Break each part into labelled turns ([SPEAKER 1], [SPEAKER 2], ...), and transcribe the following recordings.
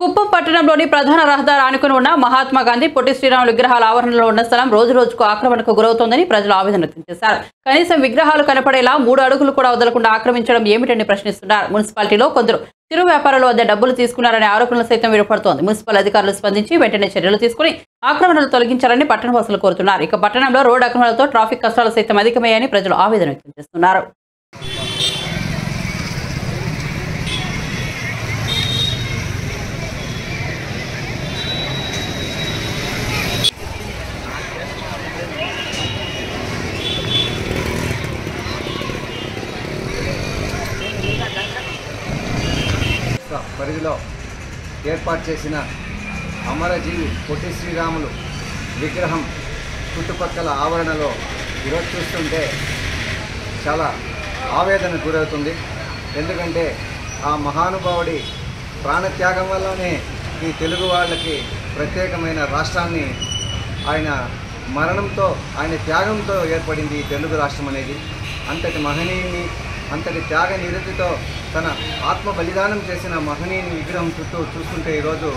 [SPEAKER 1] కుప్పం పట్టణంలోని ప్రధాన రహదారి ఆనుకుని ఉన్న మహాత్మా గాంధీ పొట్టి శ్రీరాములు విగ్రహాల ఆవరణలో ఉన్న స్థలం రోజు రోజుకు ఆక్రమణకు గురవుతోందని ప్రజలు ఆవేదన వ్యక్తం చేశారు కనీసం విగ్రహాలు కనపడేలా మూడు అడుగులు కూడా వదలకుండా ఆక్రమించడం ఏమిటని ప్రశ్నిస్తున్నారు మున్సిపాలిటీలో కొందరు చిరు వ్యాపారుల వద్ద డబ్బులు తీసుకున్నారనే ఆరోపణలు సైతం వినపడుతోంది మున్సిపల్ అధికారులు స్పందించి వెంటనే చర్యలు తీసుకుని ఆక్రమణలు తొలగించాలని పట్టణవాసులు కోరుతున్నారు ఇక పట్టణంలో రోడ్డు ఆక్రమణలతో ట్రాఫిక్ కష్టాలు సైతం అధికమయ్యాయని ప్రజలు ఆవేదన వ్యక్తం చేస్తున్నారు
[SPEAKER 2] రాష్ట్ర పరిధిలో ఏర్పాటు చేసిన అమరజీవి పొట్టి శ్రీరాములు విగ్రహం చుట్టుపక్కల ఆవరణలో ఈరోజు చూస్తుంటే చాలా ఆవేదన గురవుతుంది ఎందుకంటే ఆ మహానుభావుడి ప్రాణత్యాగం వల్లనే ఈ తెలుగు వాళ్ళకి ప్రత్యేకమైన రాష్ట్రాన్ని ఆయన మరణంతో ఆయన త్యాగంతో ఏర్పడింది ఈ తెలుగు రాష్ట్రం అనేది అంతటి మహనీయుని అంతటి త్యాగ నిరతితో తన ఆత్మ బలిదానం చేసిన మహనీయుని విగ్రహం చుట్టూ చూస్తుంటే ఈరోజు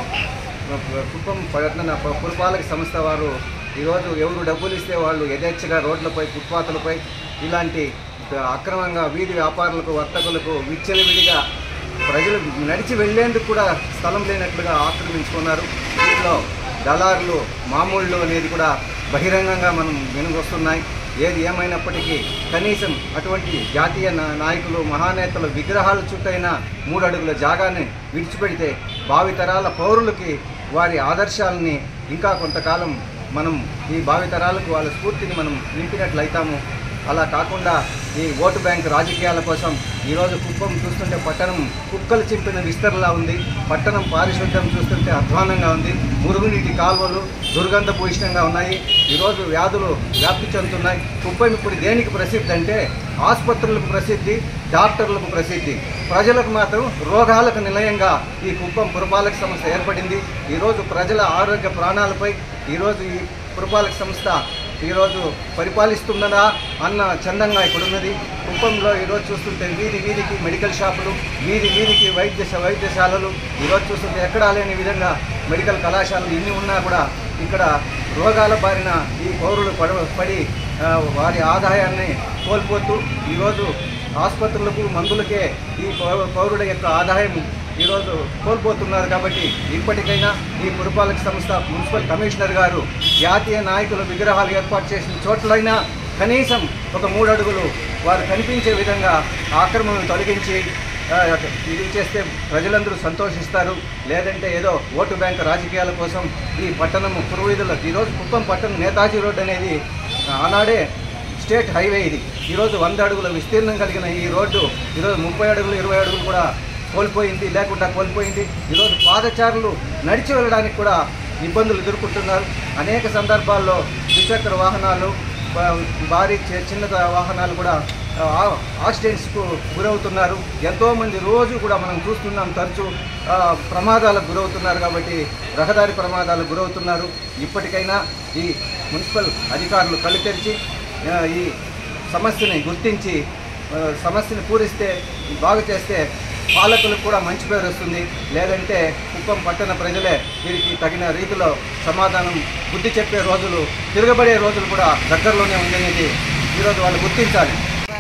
[SPEAKER 2] కుప్పం పట్టణ ప- పురపాలక సంస్థ వారు ఈరోజు ఎవరు డబ్బులు ఇస్తే వాళ్ళు యథేచ్ఛగా రోడ్లపై ఫుట్పాత్లపై ఇలాంటి అక్రమంగా వీధి వ్యాపారులకు వర్తకులకు విచ్చలవిడిగా ప్రజలు నడిచి వెళ్లేందుకు కూడా స్థలం లేనట్లుగా ఆక్రమించుకున్నారు వీటిలో దళారులు మామూళ్ళు అనేది కూడా బహిరంగంగా మనం వినుకొస్తున్నాయి ఏది ఏమైనప్పటికీ కనీసం అటువంటి జాతీయ నా- నాయకులు మహానేతల విగ్రహాల చుట్టైన మూడు అడుగుల జాగాన్ని విడిచిపెడితే భావితరాల పౌరులకి వారి ఆదర్శాలని ఇంకా కొంతకాలం మనం ఈ భావితరాలకు వాళ్ళ స్ఫూర్తిని మనం నింపినట్లయితాము అలా కాకుండా ఈ ఓటు బ్యాంక్ రాజకీయాల కోసం ఈరోజు కుప్పం చూస్తుంటే పట్టణం కుక్కలు చింపిన విస్తరలా ఉంది పట్టణం పారిశుద్ధ్యం చూస్తుంటే అధ్వానంగా ఉంది మురుగునీటి కాలువలు దుర్గంధభూషణంగా ఉన్నాయి ఈరోజు వ్యాధులు వ్యాప్తి చెందుతున్నాయి కుప్పం ఇప్పుడు దేనికి ప్రసిద్ధి అంటే ఆసుపత్రులకు ప్రసిద్ధి డాక్టర్లకు ప్రసిద్ధి ప్రజలకు మాత్రం రోగాలకు నిలయంగా ఈ కుప్పం పురపాలక సంస్థ ఏర్పడింది ఈరోజు ప్రజల ఆరోగ్య ప్రాణాలపై ఈరోజు ఈ పురపాలక సంస్థ ఈరోజు పరిపాలిస్తున్నదా అన్న చందంగా ఇక్కడ ఉన్నది కుప్పంలో ఈరోజు చూస్తుంటే వీధి వీధికి మెడికల్ షాపులు వీధి వీధికి వైద్య వైద్యశాలలు ఈరోజు చూస్తుంటే ఎక్కడా లేని విధంగా మెడికల్ కళాశాలలు ఇన్ని ఉన్నా కూడా ఇక్కడ రోగాల బారిన ఈ పౌరులు పడ పడి ఆ, వారి ఆదాయాన్ని కోల్పోతూ ఈరోజు ఆసుపత్రులకు మందులకే ఈ పౌ- పౌరుల యొక్క ఆదాయం ఈరోజు కోల్పోతున్నారు కాబట్టి ఇప్పటికైనా ఈ పురపాలక సంస్థ మున్సిపల్ కమిషనర్ గారు జాతీయ నాయకుల విగ్రహాలు ఏర్పాటు చేసిన చోట్లైనా కనీసం ఒక మూడు అడుగులు వారు కనిపించే విధంగా ఆక్రమణను తొలగించి ఆ, ఇది చేస్తే ప్రజలందరూ సంతోషిస్తారు లేదంటే ఏదో ఓటు బ్యాంక్ రాజకీయాల కోసం ఈ పట్టణము పురవీధుల ఈరోజు కుప్పం పట్టణం నేతాజీ రోడ్ అనేది ఆనాడే స్టేట్ హైవే ఇది ఈరోజు వంద అడుగుల విస్తీర్ణం కలిగిన ఈ రోడ్డు ఈరోజు ముప్పై అడుగులు ఇరవై అడుగులు కూడా కోల్పోయింది లేకుండా కోల్పోయింది ఈరోజు పాదచారులు నడిచి వెళ్ళడానికి కూడా ఇబ్బందులు ఎదుర్కొంటున్నారు అనేక సందర్భాల్లో ద్విచక్ర వాహనాలు బ- భారీ చి- చిన్న వాహనాలు కూడా ఆ, యాక్సిడెంట్స్కు గురవుతున్నారు ఎంతోమంది రోజు కూడా మనం చూస్తున్నాం తరచూ ఆ, ప్రమాదాలకు గురవుతున్నారు కాబట్టి రహదారి ప్రమాదాలకు గురవుతున్నారు ఇప్పటికైనా ఈ మున్సిపల్ అధికారులు కళ్ళు తెరిచి ఆ, ఈ సమస్యని గుర్తించి ఆ, సమస్యని పూరిస్తే బాగు చేస్తే పాలకులకు కూడా మంచి పేరు వస్తుంది లేదంటే కుప్పం పట్టణ ప్రజలే వీరికి తగిన రీతిలో సమాధానం బుద్ధి చెప్పే రోజులు తిరగబడే రోజులు కూడా దగ్గరలోనే ఉందనేది ఈరోజు వాళ్ళు గుర్తించాలి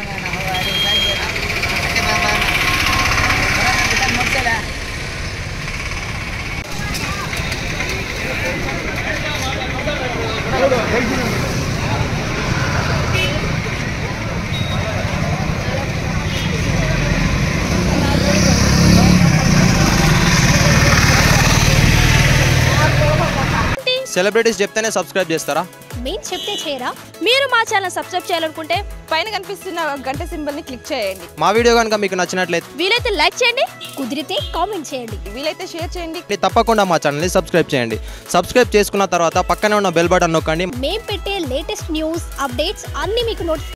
[SPEAKER 3] సెలబ్రిటీస్ చెప్తేనే సబ్స్క్రైబ్ చేస్తారా
[SPEAKER 4] మేము చెప్తే చేయరా
[SPEAKER 5] మీరు మా ఛానల్ సబ్స్క్రైబ్ చేయాలనుకుంటే పైన కనిపిస్తున్న గంట సింబల్ ని క్లిక్ చేయండి
[SPEAKER 3] మా వీడియో కనుక మీకు నచ్చినట్లయితే
[SPEAKER 5] వీలైతే లైక్ చేయండి
[SPEAKER 4] కుదిరితే కామెంట్ చేయండి
[SPEAKER 5] వీలైతే షేర్ చేయండి
[SPEAKER 3] తప్పకుండా మా ఛానల్ని సబ్స్క్రైబ్ చేయండి సబ్స్క్రైబ్ చేసుకున్న తర్వాత పక్కనే ఉన్న బెల్ బటన్ నొక్కండి
[SPEAKER 4] మేము పెట్టే లేటెస్ట్ న్యూస్ అప్డేట్స్ అన్నీ మీకు నోటిఫికేషన్